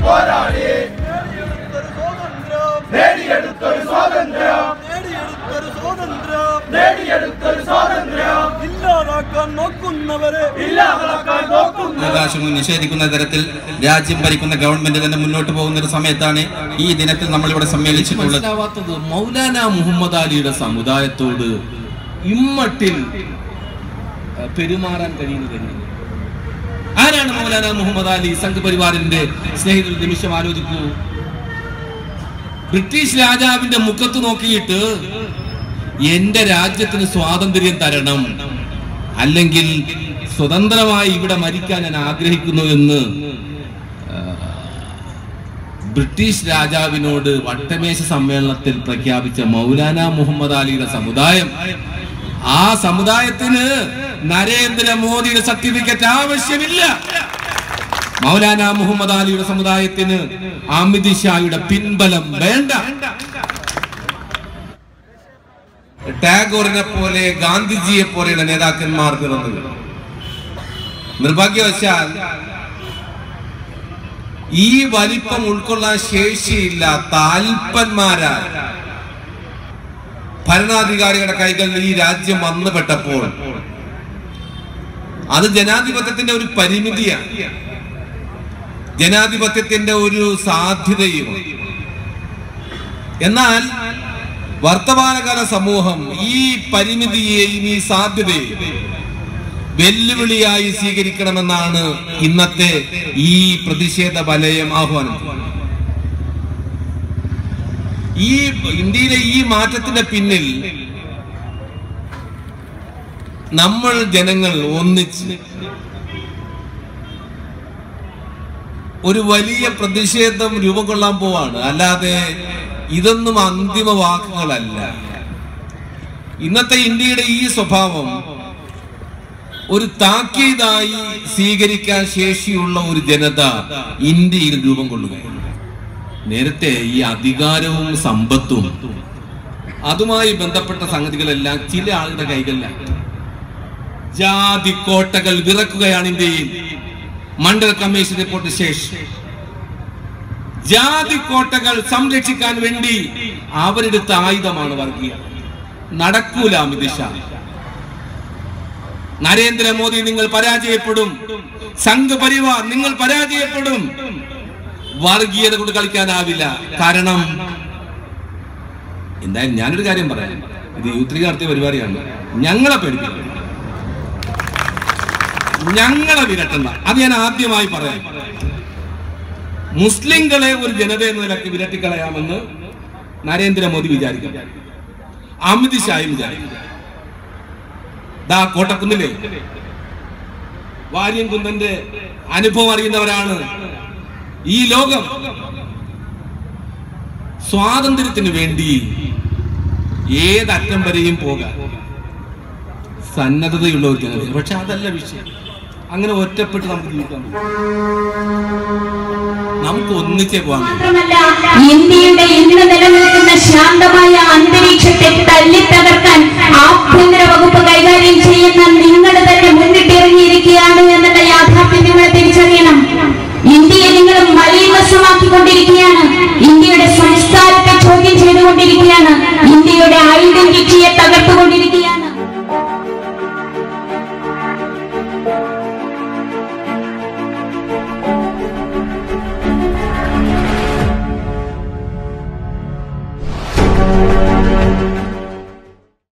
പോരാടി നേടിയെടുത്തൊരു സ്വാതന്ത്ര്യം നേടിയെടുത്തൊരു സ്വാതന്ത്ര്യം നേടിയെടുത്തൊരു സ്വാതന്ത്ര്യം നേടിയെടുത്തൊരു സ്വാതന്ത്ര്യം ഇല്ലാതാക്കാൻ നോക്കുന്നവരെ ഇല്ലാതാക്കാൻ നോക്കുന്ന അവകാശങ്ങൾ നിഷേധിക്കുന്ന തരത്തിൽ രാജ്യം ഭരിക്കുന്ന ഗവൺമെന്റ് തന്നെ മുന്നോട്ട് പോകുന്ന ഒരു സമയത്താണ് ഈ ദിനത്തിൽ നമ്മളിവിടെ സമ്മേളിച്ചിട്ടുള്ളത് മനസ്സിലാവാത്തത് മൗലാന മുഹമ്മദ് അലിയുടെ സമുദായത്തോട് ഇമ്മട്ടിൽ അഹ്, പെരുമാറാൻ കഴിയുന്നത് എങ്ങനെ? ആരാണ് മൗലാന മുഹമ്മദ് അലി സംഘപരിവാറിന്റെ സ്നേഹിതർ ഒരു നിമിഷം ആലോചിക്കൂ ബ്രിട്ടീഷ് രാജാവിന്റെ മുഖത്ത് നോക്കിയിട്ട് എന്റെ രാജ്യത്തിന് സ്വാതന്ത്ര്യം തരണം അല്ലെങ്കിൽ സ്വതന്ത്രമായി ഇവിടെ മരിക്കാൻ ഞാൻ ആഗ്രഹിക്കുന്നു എന്ന് ബ്രിട്ടീഷ് രാജാവിനോട് വട്ടമേശ സമ്മേളനത്തിൽ പ്രഖ്യാപിച്ച മൗലാന മുഹമ്മദ് അലിയുടെ സമുദായം ആ സമുദായത്തിന് നരേന്ദ്രമോദിയുടെ സർട്ടിഫിക്കറ്റ് ആവശ്യമില്ല മൗലാന മുഹമ്മദ് അലിയുടെ സമുദായത്തിന് അമിത് ഷായുടെ പിൻബലം വേണ്ട ടാഗോറിനെ പോലെ ഗാന്ധിജിയെ പോലെയുള്ള നേതാക്കന്മാർ പിറന്നത് നിർഭാഗ്യവശാൽ ഈ വലിപ്പം ഉൾക്കൊള്ളാൻ ശേഷിയില്ല താൽപ്പന്മാരാൽ ഭരണാധികാരികളുടെ കൈകളിൽ ഈ രാജ്യം വന്നുപെട്ടപ്പോൾ അത് ജനാധിപത്യത്തിന്റെ ഒരു പരിമിതിയാണ് ജനാധിപത്യത്തിന്റെ ഒരു സാധ്യതയും എന്നാൽ വർത്തമാനകാല സമൂഹം ഈ പരിമിതിയെയും ഈ സാധ്യതയും വെല്ലുവിളിയായി സ്വീകരിക്കണമെന്നാണ് ഇന്നത്തെ ഈ പ്രതിഷേധ വലയം ആഹ്വാനം ചെയ്യുന്നത്. ഈ ഇന്ത്യയിലെ ഈ മാറ്റത്തിന്റെ പിന്നിൽ നമ്മൾ ജനങ്ങൾ ഒന്നിച്ച് ഒരു വലിയ പ്രതിഷേധം രൂപം കൊള്ളാൻ പോവാണ് അല്ലാതെ ഇതൊന്നും അന്തിമ വാക്കുകളല്ല ഇന്നത്തെ ഇന്ത്യയുടെ ഈ സ്വഭാവം ഒരു താക്കീതായി സ്വീകരിക്കാൻ ശേഷിയുള്ള ഒരു ജനത ഇന്ത്യയിൽ രൂപം കൊള്ളുകയാണ് നേരത്തെ ഈ അധികാരവും സമ്പത്തും അതുമായി ബന്ധപ്പെട്ട സംഗതികളെല്ലാം ചില ആളുകളുടെ കൈകളിലാണ് ജാതി കോട്ടകൾ വിറക്കുകയാണ് ഇന്ത്യയിൽ മണ്ഡൽ കമ്മീഷൻ റിപ്പോർട്ട് ശേഷം ജാതി കോട്ടകൾ സംരക്ഷിക്കാൻ വേണ്ടി അവരെടുത്ത ആയുധമാണ് വർഗീയ നടക്കൂല അമിത് ഷാ നരേന്ദ്രമോദി നിങ്ങൾ പരാജയപ്പെടും സംഘപരിവാർ നിങ്ങൾ പരാജയപ്പെടും വർഗീയത കൊണ്ട് കളിക്കാനാവില്ല കാരണം എന്തായാലും ഞാനൊരു കാര്യം പറയാം ഇത് യൂത്ത് ലീഗ് നടത്തിയ പരിപാടിയാണ് ഞങ്ങളെ പേടിപ്പിക്കണം ഞങ്ങളെ വിരട്ടണ്ട അത് ഞാൻ ആദ്യമായി പറയാം മുസ്ലിങ്ങളെ ഒരു ജനത എന്ന നിലക്ക് വിരട്ടിക്കളയാമെന്ന് നരേന്ദ്രമോദി വിചാരിക്കും അമിത് ഷായും വിചാരിക്കും ദാ കോട്ടക്കുന്നിലെ വാര്യംകുന്നന്റെ അനുഭവം അറിയുന്നവരാണ് ഈ ലോകം സ്വാതന്ത്ര്യത്തിന് വേണ്ടി ഏതറ്റം വരെയും പോകാൻ സന്നദ്ധതയുള്ള ഒരു ജനത പക്ഷെ അതല്ല വിഷയം അങ്ങനെ ഒറ്റപ്പെട്ട് നമുക്ക് ജീവിക്കാൻ പറ്റും. നമുക്ക് ഒന്നിച്ചേ പോകാൻ പറ്റൂ. മാത്രമല്ല ഇന്ത്യയുടെ ഇന്ന് നിലനിൽക്കുന്ന ശാന്തമായ അന്തരീക്ഷത്തെ തല്ലിത്തകർക്കാൻ ആഭ്യന്തര വകുപ്പ് കൈകാര്യം